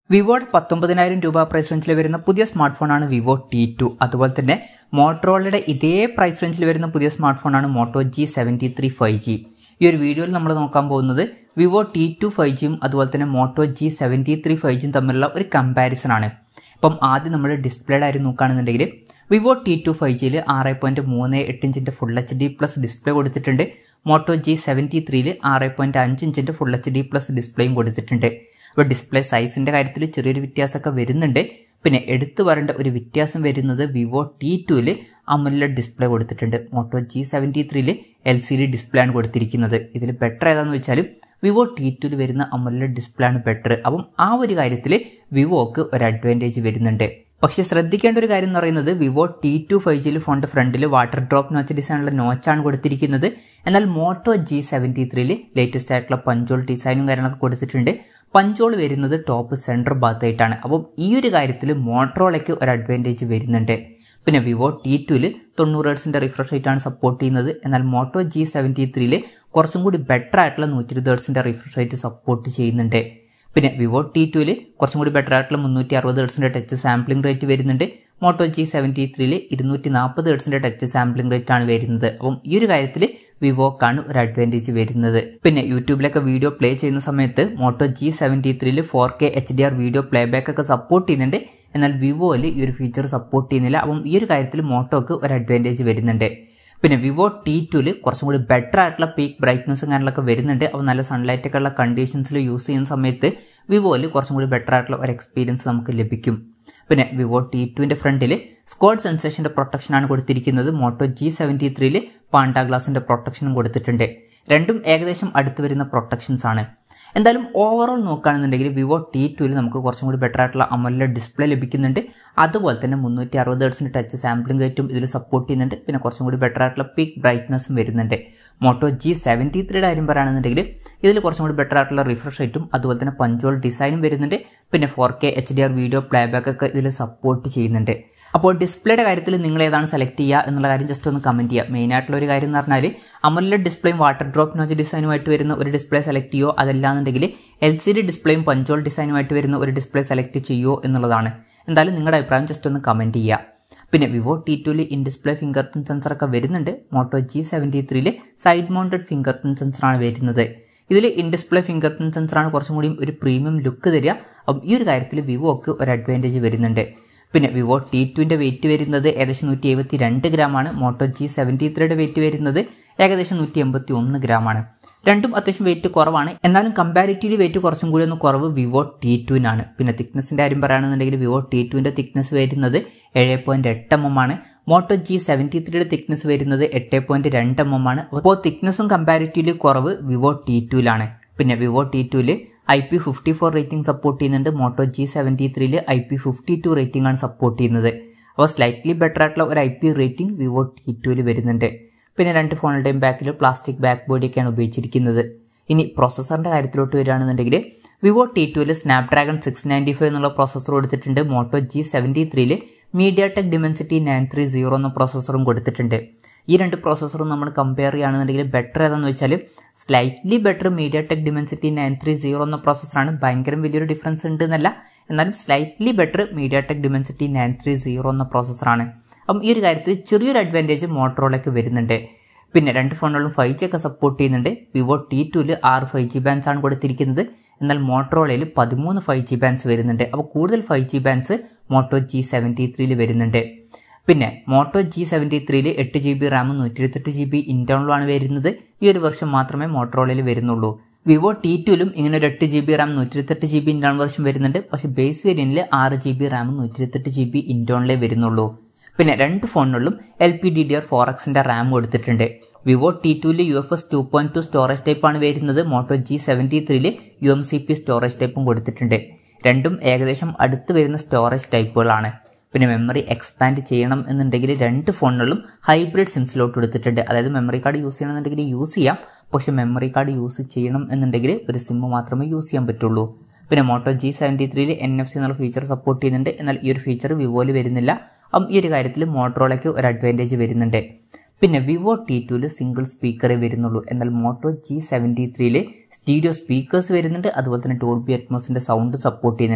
വിവോയുടെ പത്തൊമ്പതിനായിരം രൂപ പ്രൈസ് റേഞ്ചിൽ വരുന്ന പുതിയ സ്മാർട്ട് ഫോണാണ് വിവോ ടി ടു അതുപോലെ തന്നെ മോട്ടറോളയുടെ ഇതേ പ്രൈസ് റേഞ്ചിൽ വരുന്ന പുതിയ സ്മാർട്ട് ഫോണാണ് Moto G seventy three five G ഈ ഒരു വീഡിയോയിൽ നമ്മൾ നോക്കാൻ പോകുന്നത് വിവോ ടി ടു ഫൈവ് ജിയും അതുപോലെ തന്നെ Moto G seventy three five ജിയും തമ്മിലുള്ള ഒരു കമ്പാരിസൺ ആണ് ഇപ്പം ആദ്യം നമ്മൾ ഡിസ്പ്ലേയുടെ കാര്യം നോക്കുകയാണെന്നുണ്ടെങ്കിൽ വിവോ ടി ടു ഫൈവ് ജിയിൽ ആറ് പോയിൻറ്റ് മൂന്ന് എട്ട് ഇഞ്ചിൻ്റെ full H D plus display കൊടുത്തിട്ടുണ്ട് മോട്ടോ ജി സെവൻറ്റി ത്രീയിൽ ആറ് പോയിൻറ്റ് അഞ്ച് ഇഞ്ചിൻ്റെ ഫുൾ എച്ച് ഡി പ്ലസ് ഡിസ്പ്ലേയും കൊടുത്തിട്ടുണ്ട് അപ്പോൾ ഡിസ്പ്ലേ സൈസിൻ്റെ കാര്യത്തിൽ ചെറിയൊരു വ്യത്യാസമൊക്കെ വരുന്നുണ്ട് പിന്നെ എടുത്തു പറയേണ്ട ഒരു വ്യത്യാസം വരുന്നത് വിവോ ടി ടുവിൽ അമുല ഡിസ്പ്ലേ കൊടുത്തിട്ടുണ്ട് മോട്ടോ ജി സെവൻറ്റി ത്രീയിൽ എൽ സി ഡി ഡിസ്പ്ലേ ആണ് കൊടുത്തിരിക്കുന്നത് ഇതിൽ ബെറ്റർ ഏതാണെന്ന് വെച്ചാൽ വിവോ ടി ടുവിൽ വരുന്ന അമുല ഡിസ്പ്ലേ ആണ് ബെറ്റർ അപ്പം ആ ഒരു കാര്യത്തിൽ വിവോക്ക് ഒരു അഡ്വാൻറ്റേജ് വരുന്നുണ്ട് പക്ഷേ ശ്രദ്ധിക്കേണ്ട ഒരു കാര്യം എന്ന് പറയുന്നത് വിവോ ടി ടു ഫൈവ് ജിയിൽ ഫോണിൻ്റെ ഫ്രണ്ടിൽ വാട്ടർ ഡ്രോപ്പ് നോച്ച് ഡിസൈനുള്ള നോച്ചാണ് കൊടുത്തിരിക്കുന്നത് എന്നാൽ മോട്ടോ ജി സെവൻറ്റി ത്രീയിൽ ലേറ്റസ്റ്റ് ആയിട്ടുള്ള പഞ്ചോൾ ഡിസൈനും കാര്യങ്ങളൊക്കെ കൊടുത്തിട്ടുണ്ട് പഞ്ചോൾ വരുന്നത് ടോപ്പ് സെൻറ്റർ ഭാഗത്തായിട്ടാണ് അപ്പം ഈ ഒരു കാര്യത്തിൽ മോട്ടറോളയ്ക്ക് ഒരു അഡ്വാൻറ്റേജ് വരുന്നുണ്ട് പിന്നെ വിവോ ടി ടുവിൽ തൊണ്ണൂറ് ഹേർട്സിൻ്റെ റിഫ്രഷ് റേറ്റാണ് സപ്പോർട്ട് ചെയ്യുന്നത് എന്നാൽ മോട്ടോ ജി സെവൻറ്റി ത്രീയിൽ കുറച്ചും കൂടി ബെറ്റർ ആയിട്ടുള്ള നൂറ്റി ഇരുപത് ഹേർട്സിൻ്റെ റിഫ്രഷ് റേറ്റ് സപ്പോർട്ട് ചെയ്യുന്നുണ്ട് പിന്നെ വിവോ ടി ടുവിൽ കുറച്ചും കൂടി ബെറ്റർ ആയിട്ടുള്ള മുന്നൂറ്റി അറുപത് ഹേർട്സിൻ്റെ ടച്ച് സാമ്പിളിംഗ് റേറ്റ് വരുന്നുണ്ട് മോട്ടോ ജി സെവൻറ്റി ത്രീയിൽ ഇരുന്നൂറ്റി നാൽപ്പത് ഹേർട്സിൻ്റെ ടച്ച് സാമ്പിളിംഗ് റേറ്റ് ആണ് വരുന്നത് അപ്പം ഈ ഒരു കാര്യത്തിൽ വിവോക്കാണ് ഒരു അഡ്വാൻറ്റേജ് വരുന്നത് പിന്നെ യൂട്യൂബിലൊക്കെ വീഡിയോ പ്ലേ ചെയ്യുന്ന സമയത്ത് മോട്ടോ ജി സെവൻറ്റി ത്രീയിൽ four K H D R video playback ഒക്കെ സപ്പോർട്ട് ചെയ്യുന്നുണ്ട് എന്നാൽ വിവോയിൽ ഈ ഒരു ഫീച്ചർ സപ്പോർട്ട് ചെയ്യുന്നില്ല അപ്പം ഈ ഒരു കാര്യത്തിൽ മോട്ടോക്ക് ഒരു അഡ്വാൻറ്റേജ് വരുന്നുണ്ട് പിന്നെ വിവോ ടി ടുവിൽ കുറച്ചും കൂടി ബെറ്റർ ആയിട്ടുള്ള പീക്ക് ബ്രൈറ്റ്നസ്സും കാര്യങ്ങളൊക്കെ വരുന്നുണ്ട് അപ്പോൾ നല്ല സൺലൈറ്റ് ഒക്കെ ഉള്ള കണ്ടീഷൻസിൽ യൂസ് ചെയ്യുന്ന സമയത്ത് വിവോയിൽ കുറച്ചും കൂടി ബെറ്റർ ആയിട്ടുള്ള ഒരു എക്സ്പീരിയൻസ് നമുക്ക് ലഭിക്കും പിന്നെ വിവോ ടി ടുവിൻ്റെ ഫ്രണ്ടിൽ സ്കോഡ് സെൻസേഷൻ്റെ പ്രൊട്ടക്ഷനാണ് കൊടുത്തിരിക്കുന്നത് മോട്ടോ ജി സെവൻറ്റി ത്രീയിൽ പാണ്ട ഗ്ലാസിൻ്റെ പ്രൊട്ടക്ഷനും കൊടുത്തിട്ടുണ്ട് രണ്ടും ഏകദേശം അടുത്ത് വരുന്ന പ്രൊട്ടക്ഷൻസ് ആണ് എന്തായാലും ഓവറോൾ നോക്കുകയാണെന്നുണ്ടെങ്കിൽ വിവോ ടി ടുവിൽ നമുക്ക് കുറച്ചും കൂടി ബെറ്റർ ആയിട്ടുള്ള അമല ഡിസ്പ്ലേ ലഭിക്കുന്നുണ്ട് അതുപോലെ തന്നെ മുന്നൂറ്റി അറുപത് ഹേർട്സിൻ്റെ ടച്ച് സാമ്പിളിംഗ് റേറ്റും ഇതിൽ സപ്പോർട്ട് ചെയ്യുന്നുണ്ട് പിന്നെ കുറച്ചും കൂടി ബെറ്റർ ആയിട്ടുള്ള പീക്ക് ബ്രൈറ്റ്നസ്സും വരുന്നുണ്ട് മോട്ടോ ജി സെവൻറ്റി ത്രീയുടെ കാര്യം പറയുകയാണെന്നുണ്ടെങ്കിൽ ഇതിൽ കുറച്ചും കൂടി ബെറ്റർ ആയിട്ടുള്ള റിഫ്രഷ് റേറ്റും അതുപോലെ തന്നെ പഞ്ചോൾ ഡിസൈനും വരുന്നുണ്ട് പിന്നെ four K H D R video playback ഒക്കെ ഇതിൽ സപ്പോർട്ട് ചെയ്യുന്നുണ്ട് അപ്പോൾ ഡിസ്പ്ലേയുടെ കാര്യത്തിൽ നിങ്ങൾ ഏതാണ് സെലക്ട് ചെയ്യുക എന്നുള്ള കാര്യം ജസ്റ്റ് ഒന്ന് കമൻറ്റ് ചെയ്യുക മെയിൻ ആയിട്ടുള്ള ഒരു കാര്യം എന്ന് പറഞ്ഞാൽ അമല ഡിസ്പ്ലേയും വാട്ടർ ഡ്രോപ്പ് നോച്ച് ഡിസൈനുമായിട്ട് വരുന്ന ഒരു ഡിസ്പ്ലേ സെലക്ട് ചെയ്യുമോ അതല്ലാന്നുണ്ടെങ്കിൽ എൽ സി ഡി ഡിസ്പ്ലേയും പഞ്ചോൾ ഡിസൈനുമായിട്ട് വരുന്ന ഒരു ഡിസ്പ്ലേ സെലക്ട് ചെയ്യുമോ എന്നുള്ളതാണ് എന്തായാലും നിങ്ങളുടെ അഭിപ്രായം ജസ്റ്റ് ഒന്ന് കമൻറ്റ് ചെയ്യുക പിന്നെ വിവോ ടി ടുവിൽ ഇൻ ഡിസ്പ്ലേ ഫിംഗർ പ്രിൻറ്റ് സെൻസറൊക്കെ വരുന്നുണ്ട് മോട്ടോ ജി സെവൻറ്റി ത്രീയിൽ സൈഡ് മൗണ്ടഡ് ഫിംഗർ പ്രിൻറ്റ് സെൻസറാണ് വരുന്നത് ഇതിൽ ഇൻ ഡിസ്പ്ലേ ഫിംഗർ പ്രിൻറ്റ് സെൻസറാണ് കുറച്ചും കൂടി ഒരു പ്രീമിയം ലുക്ക് തരിക അപ്പം ഈ ഒരു കാര്യത്തിൽ വിവോക്ക് ഒരു അഡ്വാൻറ്റേജ് വരുന്നുണ്ട് പിന്നെ വിവോ ടി ടുവിൻ്റെ വെയിറ്റ് വരുന്നത് ഏകദേശം നൂറ്റി എഴുപത്തി രണ്ട് ഗ്രാമാണ് മോട്ടോ ജി സെവൻറ്റി ത്രീയുടെ വെയിറ്റ് വരുന്നത് ഏകദേശം നൂറ്റി എൺപത്തി ഒന്ന് ഗ്രാമാണ് രണ്ടും അത്യാവശ്യം വെയിറ്റ് കുറവാണ് എന്നാലും കമ്പാരിറ്റീവ്ലി വെയിറ്റ് കുറച്ചും കൂടി ഒന്ന് കുറവ് വിവോ ടി ടുവിനാണ് പിന്നെ തിക്നെസ്സിൻ്റെ കാര്യം പറയുകയാണെന്നുണ്ടെങ്കിൽ വിവോ ടി ടുവിൻ്റെ തിക്നെസ് വരുന്നത് ഏഴ് പോയിൻറ്റ് എട്ട് എം എം ആണ് മോട്ടോ ജി സെവൻറ്റി ത്രീയുടെ തിക്നെസ് വരുന്നത് എട്ട് പോയിൻറ്റ് രണ്ട് എം എം ആണ് അപ്പോൾ തിക്നെസ്സും കമ്പാരിറ്റീവ്ലി കുറവ് വിവോ ടി ടുവിലാണ് പിന്നെ വിവോ ടി ടുവിൽ I P fifty four rating support ചെയ്യുന്നുണ്ട് മോട്ടോ ജി സെവൻറ്റി ത്രീയിൽ I P fifty two rating ആണ് സപ്പോർട്ട് ചെയ്യുന്നത് അപ്പോൾ സ്ലൈറ്റ്ലി ബെറ്റർ ആയിട്ടുള്ള ഒരു I P rating Vivo T ടുവിൽ വരുന്നുണ്ട് പിന്നെ രണ്ട് ഫോണുകളുടെയും ബാക്കിൽ പ്ലാസ്റ്റിക് ബാക്ക് ബോഡിയൊക്കെയാണ് ഉപയോഗിച്ചിരിക്കുന്നത് ഇനി പ്രോസസ്സറിൻ്റെ കാര്യത്തിലോട്ട് വരികയാണെന്നുണ്ടെങ്കിൽ വിവോ ടി ടുവിൽ സ്നാപ്ഡ്രാഗൺ സിക്സ് നയൻറ്റി ഫൈവ് എന്നുള്ള പ്രോസസ്സർ കൊടുത്തിട്ടുണ്ട് മോട്ടോ ജി സെവൻറ്റി ത്രീയിൽ MediaTek Dimensity nine three zero എന്ന പ്രോസസ്സറും കൊടുത്തിട്ടുണ്ട് ഈ രണ്ട് പ്രോസസ്സറും നമ്മൾ കമ്പയർ ചെയ്യുകയാണെന്നുണ്ടെങ്കിൽ ബെറ്റർ ഏതാണെന്ന് വെച്ചാൽ slightly better MediaTek Dimensity nine three zero എന്ന പ്രോസസ്സറാണ് ഭയങ്കര വലിയൊരു ഡിഫറൻസ് ഉണ്ട് എന്നല്ല എന്നാലും slightly better MediaTek Dimensity nine three zero എന്ന പ്രോസസ്സറാണ് അപ്പം ഈ ഒരു കാര്യത്തിൽ ചെറിയൊരു അഡ്വാൻറ്റേജ് മോട്ടറോളയ്ക്ക് വരുന്നുണ്ട് പിന്നെ രണ്ട് ഫോണുകളും ഫൈവ് ജി ഒക്കെ സപ്പോർട്ട് ചെയ്യുന്നുണ്ട് വിവോ ടി ടുവിൽ ആറ് ഫൈവ് ജി ബാൻസ് ആണ് കൊടുത്തിരിക്കുന്നത് എന്നാൽ മോട്ടറോളയിൽ പതിമൂന്ന് ഫൈവ് ജി ബാൻസ് വരുന്നുണ്ട് അപ്പോൾ കൂടുതൽ five G bands Moto G seventy ത്രീയിൽ വരുന്നുണ്ട് പിന്നെ മോട്ടോ ജി സെവൻറ്റി ത്രീയിൽ എട്ട് ജി ബി റാമും നൂറ്റി ഇരുപത്തെട്ട് ജി ബി ഇൻറ്റേണലുമാണ് വരുന്നത് ഈ ഒരു വർഷം മാത്രമേ മോട്ടറോളയിൽ വരുന്നുള്ളൂ വിവോ ടി ടുവിലും ഇങ്ങനെ ഒരു എട്ട് ജി ബി റാം നൂറ്റി ഇരുപത്തെട്ട് ജി ബി ഇൻറ്റേണൽ വെർഷൻ വരുന്നുണ്ട് പക്ഷേ ബേസ് വേരിയൻറ്റിൽ ആറ് ജി ബി റാമും നൂറ്റി ഇരുപത്തെട്ട് ജി ബി ഇൻറ്റേണലേ വരുന്നുള്ളൂ പിന്നെ രണ്ട് ഫോണുകളിലും L P D D R four എക്സിൻ്റെ റാം കൊടുത്തിട്ടുണ്ട് വിവോ ടി ടുവിൽ U F S two point two storage ടൈപ്പാണ് വരുന്നത് മോട്ടോ ജി സെവൻറ്റി ത്രീയിൽ U M C P storage ടൈപ്പും കൊടുത്തിട്ടുണ്ട് രണ്ടും ഏകദേശം അടുത്ത് വരുന്ന സ്റ്റോറേജ് ടൈപ്പുകളാണ് പിന്നെ മെമ്മറി എക്സ്പാൻഡ് ചെയ്യണം എന്നുണ്ടെങ്കിൽ രണ്ട് ഫോണുകളിലും ഹൈബ്രിഡ് സിംസിലോട്ട് കൊടുത്തിട്ടുണ്ട് അതായത് മെമ്മറി കാർഡ് യൂസ് ചെയ്യണമെന്നുണ്ടെങ്കിൽ യൂസ് ചെയ്യാം പക്ഷെ മെമ്മറി കാർഡ് യൂസ് ചെയ്യണം എന്നുണ്ടെങ്കിൽ ഒരു സിം മാത്രമേ യൂസ് ചെയ്യാൻ പറ്റുള്ളൂ പിന്നെ മോട്ടോ ജി സെവൻറ്റി ത്രീയിൽ എൻ എഫ് സി എന്നുള്ള ഫീച്ചർ സപ്പോർട്ട് ചെയ്യുന്നുണ്ട് എന്നാൽ ഈ ഒരു ഫീച്ചർ വിവോയിൽ വരുന്നില്ല അപ്പം ഈ ഒരു കാര്യത്തിൽ മോട്ടറോളയ്ക്ക് ഒരു അഡ്വാൻറ്റേജ് വരുന്നുണ്ട് പിന്നെ വിവോ ടി ടുവിൽ സിംഗിൾ സ്പീക്കറേ വരുന്നുള്ളൂ എന്നാൽ മോട്ടോ ജി സെവൻറ്റി ത്രീയിൽ സ്റ്റീരിയോ സ്പീക്കേഴ്സ് വരുന്നുണ്ട് അതുപോലെ തന്നെ ഡോൾബി അറ്റ്മോസിൻ്റെ സൗണ്ട് സപ്പോർട്ട് ചെയ്യുന്നുണ്ട്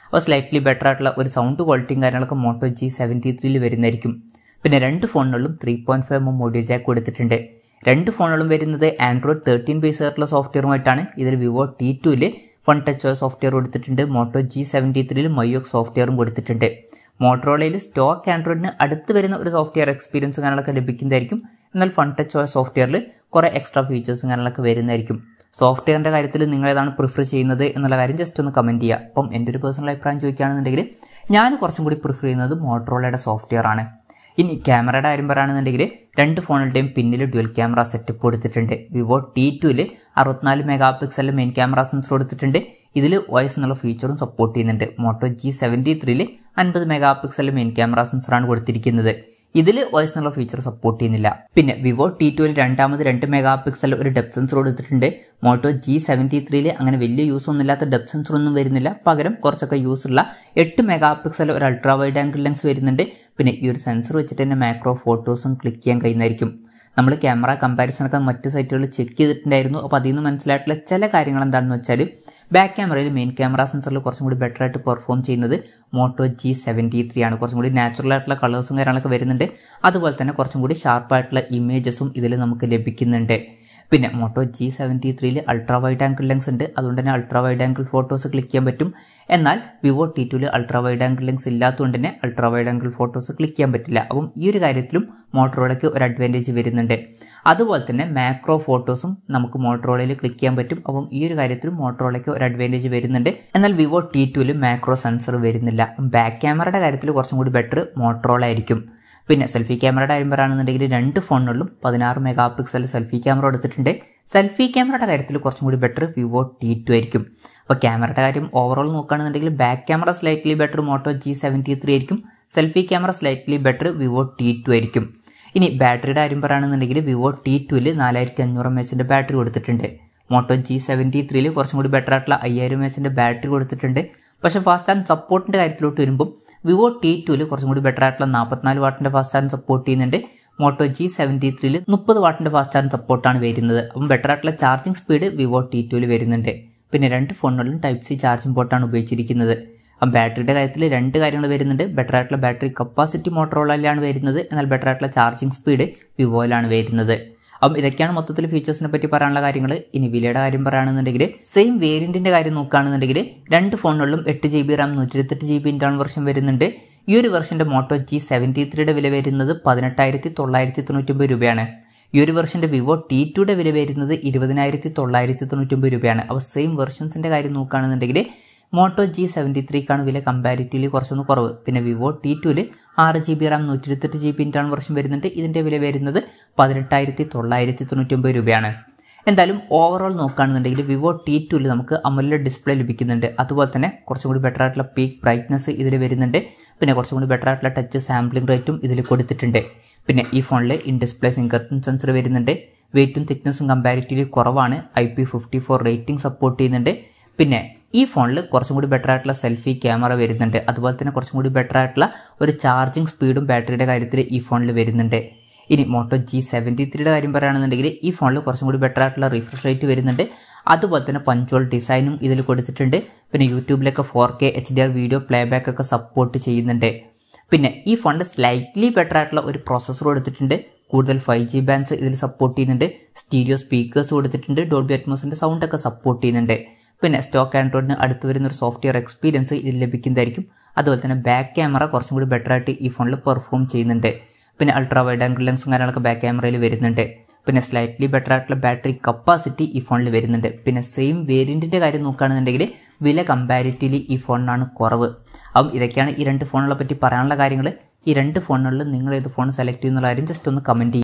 അപ്പോൾ സ്ലൈറ്റ്ലി ബെറ്റർ ആയിട്ടുള്ള ഒരു സൗണ്ട് ക്വാളിറ്റിയും കാര്യങ്ങളൊക്കെ മോട്ടോ ജി സെവൻറ്റി ത്രീയിൽ വരുന്നതായിരിക്കും പിന്നെ രണ്ട് ഫോണുകളിലും three point five M audio jack കൊടുത്തിട്ടുണ്ട് രണ്ട് ഫോണുകളും വരുന്നത് ആൻഡ്രോയിഡ് തേർട്ടീൻ ബേസ് ആയിട്ടുള്ള സോഫ്റ്റ്വെയറുമായിട്ടാണ് ഇതിൽ വിവോ ടി ടുവിൽ വൺ ടച്ച് സോഫ്റ്റ്വെയർ കൊടുത്തിട്ടുണ്ട് മോട്ടോ ജി സെവൻറ്റി ത്രീയിൽ മൈയോക് സോഫ്റ്റ്വെയറും കൊടുത്തിട്ടുണ്ട് മോട്ടറോളയിൽ സ്റ്റോക്ക് ആൻഡ്രോയിഡിന് അടുത്ത് വരുന്ന ഒരു സോഫ്റ്റ്വെയർ എക്സ്പീരിയൻസ് കാര്യങ്ങളൊക്കെ ലഭിക്കുന്നതായിരിക്കും എന്നാൽ ഫൺ ടച്ച് സോഫ്റ്റ്വെയറിൽ കുറേ എക്സ്ട്രാ ഫീച്ചേഴ്സും കാര്യങ്ങളൊക്കെ വരുന്നതായിരിക്കും സോഫ്റ്റ്വെയറിൻ്റെ കാര്യത്തിൽ നിങ്ങൾ ഏതാണ് പ്രിഫർ ചെയ്യുന്നത് എന്നുള്ള കാര്യം ജസ്റ്റ് ഒന്ന് കമൻറ്റ് ചെയ്യുക അപ്പം എൻ്റെ ഒരു പേഴ്സണൽ അഭിപ്രായം ചോദിക്കുകയാണെന്നുണ്ടെങ്കിൽ ഞാൻ കുറച്ചും കൂടി പ്രിഫർ ചെയ്യുന്നത് മോട്ടറോളയുടെ സോഫ്റ്റ്വെയർ ആണ് ഇനി ക്യാമറയുടെ കാര്യം പറയുകയാണെന്നുണ്ടെങ്കിൽ രണ്ട് ഫോണുകളുടെയും പിന്നിൽ ഡ്യുവൽ ക്യാമറ സെറ്റപ്പ് കൊടുത്തിട്ടുണ്ട് വിവോ ടി ടുവിൽ അറുപത്തിനാല് മെഗാ പിക്സലിൽ മെയിൻ ക്യാമറ സെൻസർ കൊടുത്തിട്ടുണ്ട് ഇതിൽ വോയിസ് എന്നുള്ള ഫീച്ചറും സപ്പോർട്ട് ചെയ്യുന്നുണ്ട് മോട്ടോ ജി സെവൻറ്റി ത്രീയിൽ അൻപത് മെഗാ പിക്സലിൽ മെയിൻ ക്യാമറ സെൻസറാണ് കൊടുത്തിരിക്കുന്നത് ഇതിൽ വോയിസ് എന്നുള്ള ഫീച്ചർ സപ്പോർട്ട് ചെയ്യുന്നില്ല പിന്നെ വിവോ ടി ടുവിൽ രണ്ടാമത് രണ്ട് മെഗാ പിക്സൽ ഒരു ഡെപ് സെൻസർ കൊടുത്തിട്ടുണ്ട് മോട്ടോ ജി സെവൻറ്റി ത്രീയിൽ അങ്ങനെ വലിയ യൂസ് ഒന്നും ഇല്ലാത്ത ഡെപ് സെൻസർ ഒന്നും വരുന്നില്ല പകരം കുറച്ചൊക്കെ യൂസ് ഉള്ള എട്ട് മെഗാ പിക്സൽ ഒരു അൾട്രാ വൈഡ് ആംഗിൾ ലെൻസ് വരുന്നുണ്ട് പിന്നെ ഈ ഒരു സെൻസർ വെച്ചിട്ട് തന്നെ മാക്രോ ഫോട്ടോസും ക്ലിക്ക് ചെയ്യാൻ കഴിയുന്നതായിരിക്കും നമ്മൾ ക്യാമറ കമ്പാരിസണൊക്കെ മറ്റ് സൈറ്റുകളിൽ ചെക്ക് ചെയ്തിട്ടുണ്ടായിരുന്നു അപ്പോൾ അതിൽ നിന്ന് മനസ്സിലായിട്ടുള്ള ചില കാര്യങ്ങൾ എന്താണെന്ന് വെച്ചാൽ ബാക്ക് ക്യാമറയിൽ മെയിൻ ക്യാമറ സെൻസറിൽ കുറച്ചും കൂടി ബെറ്റർ ആയിട്ട് പെർഫോം ചെയ്യുന്നത് മോട്ടോ ജി സെവൻറ്റി ത്രീ ആണ് കുറച്ചും കൂടി നാച്ചുറൽ ആയിട്ടുള്ള കളേഴ്സും കാര്യങ്ങളൊക്കെ വരുന്നുണ്ട് അതുപോലെ തന്നെ കുറച്ചും കൂടി ഷാർപ്പായിട്ടുള്ള ഇമേജസും ഇതിൽ നമുക്ക് ലഭിക്കുന്നുണ്ട് പിന്നെ മോട്ടോ ജി സെവൻറ്റി ത്രീയിൽ അൾട്രാ വൈഡ് ആംഗിൾ ലെൻസ് ഉണ്ട് അതുകൊണ്ട് തന്നെ ultra wide angle photos click ചെയ്യാൻ പറ്റും എന്നാൽ വിവോ ടി ടുവിൽ അൾട്രാ വൈഡ് ആംഗിൾ ലെൻസ് ഇല്ലാത്തതുകൊണ്ട് തന്നെ ultra wide angle photos click ചെയ്യാൻ പറ്റില്ല അപ്പം ഈ ഒരു കാര്യത്തിലും മോട്ടറോളയ്ക്ക് ഒരു അഡ്വാൻറ്റേജ് വരുന്നുണ്ട് അതുപോലെ തന്നെ മാക്രോ ഫോട്ടോസും നമുക്ക് മോട്ടറോളയിൽ ക്ലിക്ക് ചെയ്യാൻ പറ്റും അപ്പം ഈ ഒരു കാര്യത്തിലും മോട്ടറോളയ്ക്ക് ഒരു അഡ്വാൻറ്റേജ് വരുന്നുണ്ട് എന്നാൽ വിവോ ടി ടുവിൽ മാക്രോ സെൻസർ വരുന്നില്ല ബാക്ക് ക്യാമറയുടെ കാര്യത്തിൽ കുറച്ചും കൂടി ബെറ്റർ മോട്ടറോള ആയിരിക്കും പിന്നെ സെൽഫി ക്യാമറയുടെ കാര്യം പറയുകയാണെന്നുണ്ടെങ്കിൽ രണ്ട് ഫോണുകളിലും പതിനാറ് മെഗാ പിക്സൽ സെൽഫി ക്യാമറ എടുത്തിട്ടുണ്ട് സെൽഫി ക്യാമറയുടെ കാര്യത്തിൽ കുറച്ചും കൂടി ബെറ്റർ വിവോ ടി ടു ആയിരിക്കും അപ്പോൾ ക്യാമറയുടെ കാര്യം ഓവറോൾ നോക്കുകയാണെന്നുണ്ടെങ്കിൽ back camera slightly better Moto G seventy three ആയിരിക്കും selfie camera slightly better Vivo T two ആയിരിക്കും ഇനി ബാറ്ററിയുടെ കാര്യം പറയുകയാണെന്നുണ്ടെങ്കിൽ വിവോ ടി ടുവിൽ നാലായിരത്തി അഞ്ഞൂറ് എം എച്ചിൻ്റെ ബാറ്ററി കൊടുത്തിട്ടുണ്ട് മോട്ടോ ജി സെവൻറ്റി ത്രീയിൽ കുറച്ചും കൂടി ബെറ്റർ ആയിട്ടുള്ള അയ്യായിരം എം എച്ചിൻ്റെ ബാറ്ററി കൊടുത്തിട്ടുണ്ട് പക്ഷേ ഫാസ്റ്റ് ആൻഡ് സപ്പോർട്ടിൻ്റെ കാര്യത്തിലോട്ട് വരുമ്പോൾ വിവോ ടി ടുവിൽ കുറച്ചും കൂടി ബെറ്റർ ആയിട്ടുള്ള നാൽപ്പത്തിനാല് വാട്ടിൻ്റെ ഫാസ്റ്റ് ചാർജ് സപ്പോർട്ട് ചെയ്യുന്നുണ്ട് മോട്ടോ ജി സെവൻറ്റി ത്രീയിൽ മുപ്പത് വാട്ടിൻ്റെ ഫാസ്റ്റ് ചാർജ് സപ്പോർട്ടാണ് വരുന്നത് അപ്പം ബെറ്റർ ആയിട്ടുള്ള ചാർജിങ് സ്പീഡ് വിവോ ടി ടുവിൽ വരുന്നുണ്ട് പിന്നെ രണ്ട് ഫോണുകളിലും ടൈപ്പ് സി ചാർജിംഗ് പോർട്ടാണ് ഉപയോഗിച്ചിരിക്കുന്നത് അപ്പം ബാറ്ററിയുടെ കാര്യത്തിൽ രണ്ട് കാര്യങ്ങൾ വരുന്നുണ്ട് ബെറ്റർ ആയിട്ടുള്ള ബാറ്ററി കപ്പാസിറ്റി മോട്ടറോളയിലാണ് വരുന്നത് എന്നാൽ ബെറ്റർ ആയിട്ടുള്ള ചാർജിങ് സ്പീഡ് വിവോയിലാണ് വരുന്നത് അപ്പം ഇതൊക്കെയാണ് മൊത്തത്തിൽ ഫീച്ചേഴ്സിനെ പറ്റി പറയാനുള്ള കാര്യങ്ങൾ ഇനി വിലയുടെ കാര്യം പറയുകയാണെന്നുണ്ടെങ്കിൽ സെയിം വേരിയന്റിന്റെ കാര്യം നോക്കുകയാണെന്നുണ്ടെങ്കിൽ രണ്ട് ഫോണുകളിലും എട്ട് ജി ബി റാം നൂറ്റി ഇരുപത്തെട്ട് ജി ബി ഇന്റേണൽ വെർഷൻ വരുന്നുണ്ട് ഈ ഒരു വെർഷന്റെ മോട്ടോ ജി സെവൻറ്റി ത്രീയുടെ വില വരുന്നത് പതിനെട്ടായിരത്തി തൊള്ളായിരത്തി തൊണ്ണൂറ്റൊമ്പത് രൂപയാണ് ഈ ഒരു വെർഷന്റെ വിവോ ടി ടുയുടെ വില വരുന്നത് ഇരുപതിനായിരത്തി തൊള്ളായിരത്തി തൊണ്ണൂറ്റൊമ്പത് രൂപയാണ് അപ്പോൾ സെയിം വെർഷൻസിന്റെ കാര്യം നോക്കുകയാണെന്നുണ്ടെങ്കിൽ മോട്ടോ ജി സെവൻറ്റി ത്രീക്കാണ് വില കമ്പാരിറ്റീവ്ലി കുറച്ചൊന്ന് കുറവ് പിന്നെ വിവോ ടി ടുവിൽ ആറ് ജി ബി റാം നൂറ്റി ഇരുപത്തെട്ട് ജി ബി ഇന്റേണൽ വെർഷൻ വരുന്നുണ്ട് ഇതിൻ്റെ വില വരുന്നത് പതിനെട്ടായിരത്തി തൊള്ളായിരത്തി തൊണ്ണൂറ്റൊമ്പത് രൂപയാണ് എന്തായാലും ഓവറോൾ നോക്കുകയാണെന്നുണ്ടെങ്കിൽ വിവോ ടി ടുവിൽ നമുക്ക് അമല ഡിസ്പ്ലേ ലഭിക്കുന്നുണ്ട് അതുപോലെ തന്നെ കുറച്ചും കൂടി ബെറ്റർ ആയിട്ടുള്ള പീക്ക് ബ്രൈറ്റ്നസ് ഇതിൽ വരുന്നുണ്ട് പിന്നെ കുറച്ചും കൂടി ബെറ്റർ ആയിട്ടുള്ള ടച്ച് സാമ്പിളിംഗ് റേറ്റും ഇതിൽ കൊടുത്തിട്ടുണ്ട് പിന്നെ ഈ ഫോണിൽ in display fingerprint sensor വരുന്നുണ്ട് വെയിറ്റും തിക്നെസ്സും കമ്പാരിറ്റീവ്ലി കുറവാണ് I P fifty four rating support ചെയ്യുന്നുണ്ട് പിന്നെ ഈ ഫോണിൽ കുറച്ചും കൂടി ബെറ്റർ ആയിട്ടുള്ള സെൽഫി ക്യാമറ വരുന്നുണ്ട് അതുപോലെ തന്നെ കുറച്ചും കൂടി ബെറ്റർ ആയിട്ടുള്ള ഒരു ചാർജിങ് സ്പീഡും ബാറ്ററിയുടെ കാര്യത്തിൽ ഈ ഫോണിൽ വരുന്നുണ്ട് ഇനി മോട്ടോ ജി സെവൻറ്റി ത്രീയുടെ കാര്യം പറയുകയാണെന്നുണ്ടെങ്കിൽ ഈ ഫോണിൽ കുറച്ചും കൂടി ബെറ്റർ ആയിട്ടുള്ള റിഫ്രഷ് റേറ്റ് വരുന്നുണ്ട് അതുപോലെ തന്നെ പഞ്ച്വൽ ഡിസൈനും ഇതിൽ കൊടുത്തിട്ടുണ്ട് പിന്നെ യൂട്യൂബിലൊക്കെ four K H D R video playback ഒക്കെ സപ്പോർട്ട് ചെയ്യുന്നുണ്ട് പിന്നെ ഈ ഫോണിൽ സ്ലൈറ്റ്ലി ബെറ്റർ ആയിട്ടുള്ള ഒരു പ്രോസസ്സർ കൊടുത്തിട്ടുണ്ട് കൂടുതൽ ഫൈവ് ജി ബാൻഡ്സ് ഇതിൽ സപ്പോർട്ട് ചെയ്യുന്നുണ്ട് സ്റ്റീരിയോ സ്പീക്കേഴ്സ് കൊടുത്തിട്ടുണ്ട് ഡോൾബി അറ്റ്മോസിൻ്റെ സൗണ്ട് ഒക്കെ സപ്പോർട്ട് ചെയ്യുന്നുണ്ട് പിന്നെ സ്റ്റോക്ക് ആൻഡ്രോയിഡിന് അടുത്ത് വരുന്ന ഒരു സോഫ്റ്റ്വെയർ എക്സ്പീരിയൻസ് ഇതിൽ ലഭിക്കുന്നതായിരിക്കും അതുപോലെ തന്നെ ബാക്ക് ക്യാമറ കുറച്ചും കൂടി ബെറ്റർ ആയിട്ട് ഈ ഫോണിൽ പെർഫോം ചെയ്യുന്നുണ്ട് പിന്നെ അൾട്രാ വൈഡ് ആംഗിൾ ലെൻസും കാര്യങ്ങളൊക്കെ ബാക്ക് ക്യാമറയിൽ വരുന്നുണ്ട് പിന്നെ സ്ലൈറ്റ്ലി ബെറ്റർ ആയിട്ടുള്ള ബാറ്ററി കപ്പാസിറ്റി ഈ ഫോണിൽ വരുന്നുണ്ട് പിന്നെ സെയിം വേരിയൻറ്റിൻ്റെ കാര്യം നോക്കുകയാണെന്നുണ്ടെങ്കിൽ വില കമ്പാരിറ്റീവ്ലി ഈ ഫോണിനാണ് കുറവ് അപ്പം ഇതൊക്കെയാണ് ഈ രണ്ട് ഫോണുകളെ പറ്റി പറയാനുള്ള കാര്യങ്ങൾ ഈ രണ്ട് ഫോണുകളിൽ നിങ്ങൾ ഏത് ഫോൺ സെലക്ട് ചെയ്യുന്നുള്ള കാര്യം ജസ്റ്റ് ഒന്ന് കമൻറ്റ് ചെയ്യും